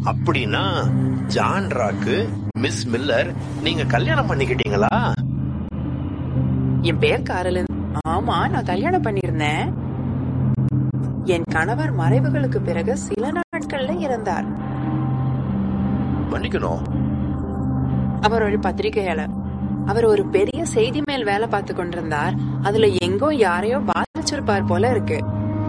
அப்படின்னா ஜான் ராக்கு miss Miller நீங்க கல்யாணம் பண்ணிக்கிட்டீங்களா என் பேர் காரலன் ஆமா நான் கல்யாணம் பண்ணியிருந்தேன் என் கணவர் மறைவுகளுக்கு பிறகு சில நாட்கள்ல இறந்தார் மன்னிக்கணும் அவர் ஒரு பத்திரிகையாளர் அவர் ஒரு பெரிய செய்தி மேல் வேலை பார்த்து கொண்டிருந்தார் அதுல எங்கோ யாரையோ பாதிச்சிருப்பார் போல இருக்கு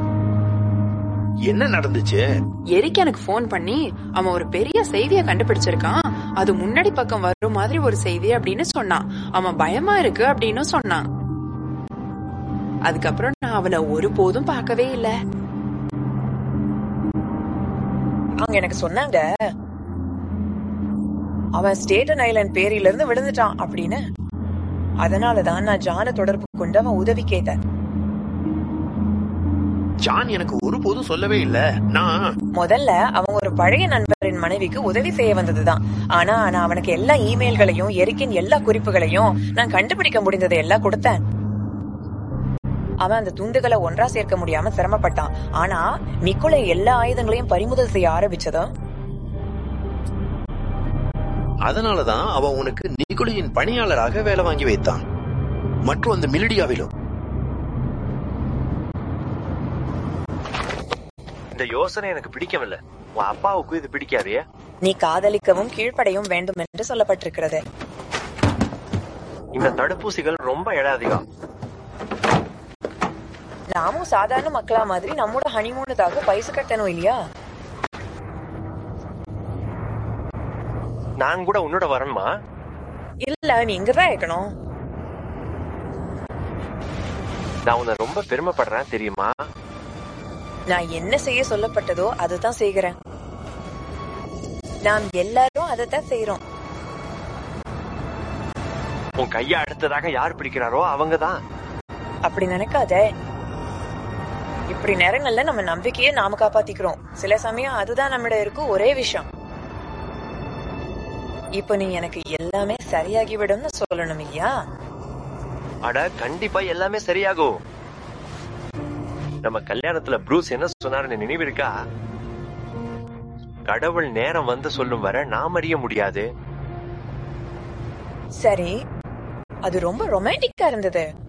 என்ன நடந்துச்சு எரிக் எனக்கு ஃபோன் பண்ணி அவன் ஒரு பெரிய செய்திய கண்டுபிடிச்சிருக்கான் அது முன்னாடி பக்கம் வரும் மாதிரி ஒரு செய்தி அப்படின்னு சொன்னான் அவன் பயமா இருக்கு அப்படின்னு சொன்னான் அதுக்கப்புறம் நான் அவனை ஒருபோதும் பார்க்கவே இல்ல அவங்க எனக்கு சொன்னாங்க அவன் ஸ்டேட்டன் ஐலண்ட் பேரில இருந்து விழுந்துட்டான் அப்படின்னு அதனாலதான் நான் ஜான தொடர்பு கொண்டு அவன் உதவி கேட்டேன் ஜான் எனக்கு ஒருபோதும் சொல்லவே இல்ல நான் முதல்ல அவன் ஒரு பழைய நண்பரின் மனைவிக்கு உதவி செய்ய வந்ததுதான் ஆனா நான் அவனுக்கு எல்லா இமெயில்களையும் எரிக்கின் எல்லா குறிப்புகளையும் நான் கண்டுபிடிக்க முடிந்ததை எல்லாம் கொடுத்தேன் அவன் அந்த துண்டுகளை ஒன்றா சேர்க்க முடியாம சிரமப்பட்டான் ஆனா நிக்கோலை எல்லா ஆயுதங்களையும் பறிமுதல் செய்ய ஆரம்பிச்சதும் அதனாலதான் அவன் உனக்கு நிகுலியின் பணியாளராக வேலை வாங்கி வைத்தான் மற்றும் அந்த மிலிடியாவிலும் இந்த யோசனை எனக்கு பிடிக்கவில்லை உன் அப்பாவுக்கு இது பிடிக்காதே நீ காதலிக்கவும் கீழ்ப்படையும் வேண்டும் என்று சொல்லப்பட்டிருக்கிறது இந்த தடுப்பூசிகள் ரொம்ப இடாதிகம் நாமும் சாதாரண மக்களா மாதிரி நம்மோட ஹனிமூனுக்காக பைசு கட்டணும் இல்லையா நான் கூட உன்னோட வரணுமா இல்ல நீ இங்கதான் இருக்கணும் நான் உன்னை ரொம்ப பெருமைப்படுறேன் தெரியுமா நான் என்ன செய்ய சொல்லப்பட்டதோ அதுதான் செய்கிறேன் நாம் எல்லாரும் அதைத்தான் செய்யறோம் உன் கைய அடுத்ததாக யார் பிடிக்கிறாரோ அவங்கதான் அப்படி நினைக்காத இப்படி நேரங்கள்ல நம்ம நம்பிக்கையை நாம காப்பாத்திக்கிறோம் சில சமயம் அதுதான் நம்மிட இருக்கும் ஒரே விஷயம் இப்ப நீ எனக்கு எல்லாமே சரியாகிவிடும்னு சொல்லணும் இல்லையா அட கண்டிப்பா எல்லாமே சரியாகும் நம்ம கல்யாணத்துல ப்ரூஸ் என்ன சொன்னாருன்னு நினைவு இருக்கா கடவுள் நேரம் வந்து சொல்லும் வரை நாம் அறிய முடியாது சரி அது ரொம்ப ரொமான்டிக்கா இருந்தது